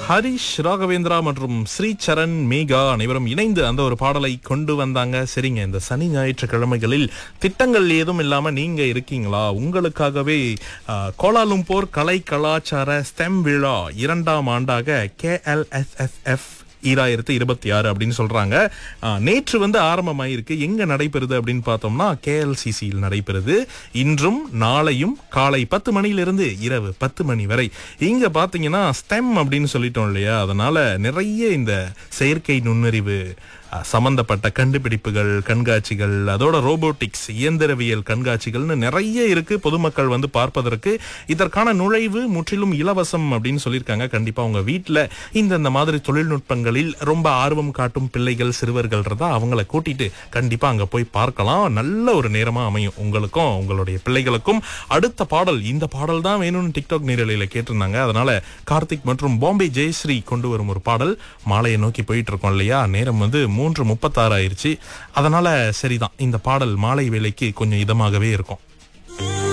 ஹரிஷ் ராகவேந்திரா மற்றும் ஸ்ரீ சரண் மேகா அனைவரும் இணைந்து அந்த ஒரு பாடலை கொண்டு வந்தாங்க சரிங்க இந்த சனி ஞாயிற்றுக்கிழமைகளில் திட்டங்கள் ஏதும் இல்லாம நீங்க இருக்கீங்களா உங்களுக்காகவே ஆ, கோலாலும்பூர் கலை கலாச்சார ஸ்டெம் விழா இரண்டாம் ஆண்டாக கேஎல்எஸ்எஸ்எஃப் ஈராயிரத்து இருபத்தி ஆறு அப்படின்னு சொல்றாங்க ஆ, நேற்று வந்து ஆரம்பமாயிருக்கு எங்க நடைபெறுது அப்படின்னு பார்த்தோம்னா கேஎல்சிசியில் நடைபெறுது இன்றும் நாளையும் காலை பத்து மணியிலிருந்து இரவு பத்து மணி வரை இங்க பாத்தீங்கன்னா ஸ்டெம் அப்படின்னு சொல்லிட்டோம் இல்லையா அதனால நிறைய இந்த செயற்கை நுண்ணறிவு ஆ, சம்பந்தப்பட்ட கண்டுபிடிப்புகள் கண்காட்சிகள் அதோட ரோபோட்டிக்ஸ் இயந்திரவியல் கண்காட்சிகள்னு நிறைய இருக்கு பொதுமக்கள் வந்து பார்ப்பதற்கு இதற்கான நுழைவு முற்றிலும் இலவசம் அப்படின்னு சொல்லியிருக்காங்க கண்டிப்பா உங்க வீட்டுல இந்த இந்த மாதிரி தொழில்நுட்பங்களில் ரொம்ப ஆர்வம் காட்டும் பிள்ளைகள் சிறுவர்கள் இருந்தா அவங்கள கூட்டிட்டு கண்டிப்பா அங்க போய் பார்க்கலாம் நல்ல ஒரு நேரமா அமையும் உங்களுக்கும் உங்களுடைய பிள்ளைகளுக்கும் அடுத்த பாடல் இந்த பாடல் தான் வேணும்னு டிக்டாக் நேரலையில கேட்டிருந்தாங்க அதனால கார்த்திக் மற்றும் பாம்பே ஜெயஸ்ரீ கொண்டு வரும் ஒரு பாடல் மாலையை நோக்கி போயிட்டு இருக்கோம் இல்லையா நேரம் வந்து மூன்று முப்பத்தாறு ஆயிருச்சு அதனால சரிதான் இந்த பாடல் மாலை வேலைக்கு கொஞ்சம் இதமாகவே இருக்கும்